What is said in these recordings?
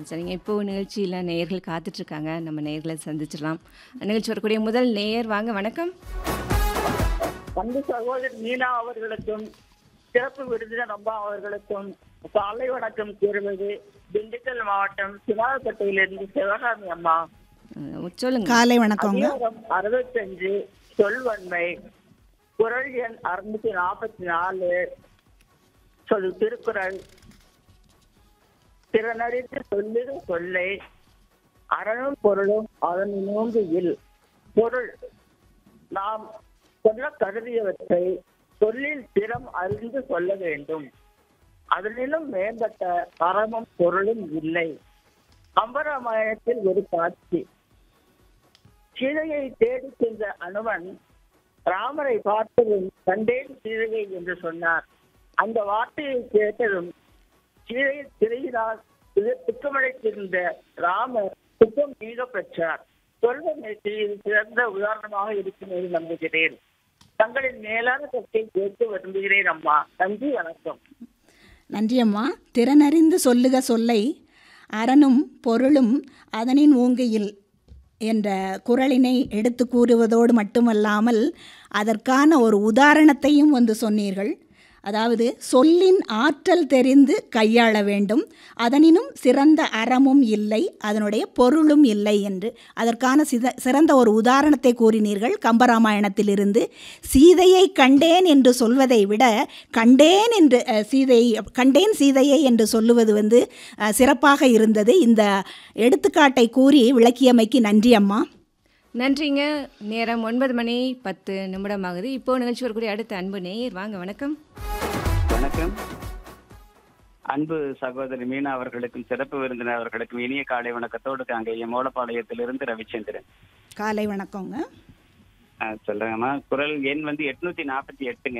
சரிங்க இப்போ நிகழ்ச்சியில் நேயர்கள் காத்துட்ருக்காங்க நம்ம நேயர்களை சந்திச்சிடலாம் நிகழ்ச்சி வரக்கூடிய முதல் நேயர் வாங்க வணக்கம் அன்பு சகோதரி மீனா அவர்களுக்கும் சிறப்பு விருந்தினர் அம்மா அவர்களுக்கும் காலை வணக்கம் கூறுவது திண்டுக்கல் மாவட்டம் சிவாபட்டையிலிருந்து சிவகாமி அம்மா அஹ், சொல்லுங்க காலை வணக்கங்க அதிகாரம் அறுபத்தஞ்சு சொல்வன்மை குரல் எண் அறுநூத்தி நாற்பத்தி நாலு சொல் திருக்குறள் திறனறிந்து சொல்லுது சொல்லை அறனும் பொருளும் அதன் நோங்கு இல் பொருள் நாம் சொல்ல கருதியவற்றை சொல்லில் திறம் அறிந்து சொல்ல வேண்டும் அதனிலும் மேம்பட்ட அறமும் பொருளும் இல்லை கம்பராமாயணத்தில் ஒரு காட்சி சீதையை தேடி சென்ற அனுமன் ராமரை பார்த்ததும் கண்டேன் சீதையை என்று சொன்னார் அந்த வார்த்தையை கேட்டதும் சீதை திரையினால் துக்கமடைத்திருந்த ராமர் துக்கம் நீங்க பெற்றார் சொல்வதற்கு இது சிறந்த உதாரணமாக இருக்கும் என்று நம்புகிறேன் தங்களின் மேலான கருத்தை கேட்டு விரும்புகிறேன் அம்மா நன்றி வணக்கம் நன்றி அம்மா திறனறிந்து சொல்லுக சொல்லை அறனும் பொருளும் அதனின் ஊங்கையில் என்ற குரலினை எடுத்து கூறுவதோடு மட்டுமல்லாமல் அதற்கான ஒரு உதாரணத்தையும் வந்து சொன்னீர்கள் அதாவது சொல்லின் ஆற்றல் தெரிந்து கையாள வேண்டும் அதனினும் சிறந்த அறமும் இல்லை அதனுடைய பொருளும் இல்லை என்று அதற்கான சித சிறந்த ஒரு உதாரணத்தை கூறினீர்கள் கம்பராமாயணத்திலிருந்து சீதையை கண்டேன் என்று சொல்வதை விட கண்டேன் என்று அஹ், சீதை கண்டேன் சீதையை என்று சொல்லுவது வந்து அஹ், சிறப்பாக இருந்தது இந்த எடுத்துக்காட்டை கூறி விளக்கியமைக்கு நன்றி அம்மா நன்றிங்க நேரம் ஒன்பது மணி பத்து நிமிடம் ஆகுது இப்போ நிகழ்ச்சி வரக்கூடிய அடுத்த அன்பு நேயர் வாங்க வணக்கம் வணக்கம் அன்பு சகோதரி மீனா அவர்களுக்கும் சிறப்பு விருந்தினர் அவர்களுக்கும் இனிய காலை வணக்கத்தோடு அங்கே மூலப்பாளையத்திலிருந்து ரவிச்சந்திரன் காலை வணக்கங்க ஆ, சொல்றேங்கம்மா குரல் எண் வந்து எட்நூத்தி நாற்பத்தி எட்டுங்க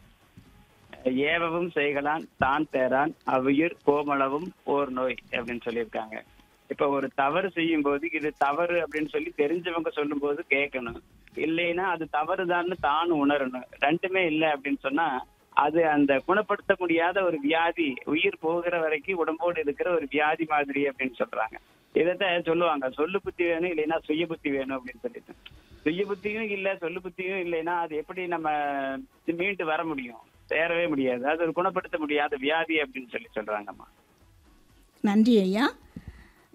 ஏவவும் செய்கலான் தான் தேரான் அவ்வுயிர் கோமளவும் ஓர் நோய் அப்படின்னு சொல்லியிருக்காங்க இப்ப ஒரு தவறு செய்யும் போது இது தவறு அப்படின்னு சொல்லி தெரிஞ்சவங்க சொல்லும்போது கேட்கணும் இல்லைன்னா அது தவறுதான்னு தான் உணரணும் ரெண்டுமே இல்லை அப்படின்னு சொன்னா அது அந்த குணப்படுத்த முடியாத ஒரு வியாதி உயிர் போகிற வரைக்கும் உடம்போடு இருக்கிற ஒரு வியாதி மாதிரி அப்படின்னு சொல்றாங்க இதைத்தான் சொல்லுவாங்க சொல்லு புத்தி வேணும் இல்லைன்னா சுய புத்தி வேணும் அப்படின்னு சொல்லிட்டு சுய புத்தியும் இல்ல சொல்லு புத்தியும் இல்லைன்னா அது எப்படி நம்ம மீண்டு வர முடியும் சேரவே முடியாது அது ஒரு குணப்படுத்த முடியாத வியாதி அப்படின்னு சொல்லி சொல்றாங்கம்மா நன்றி ஐயா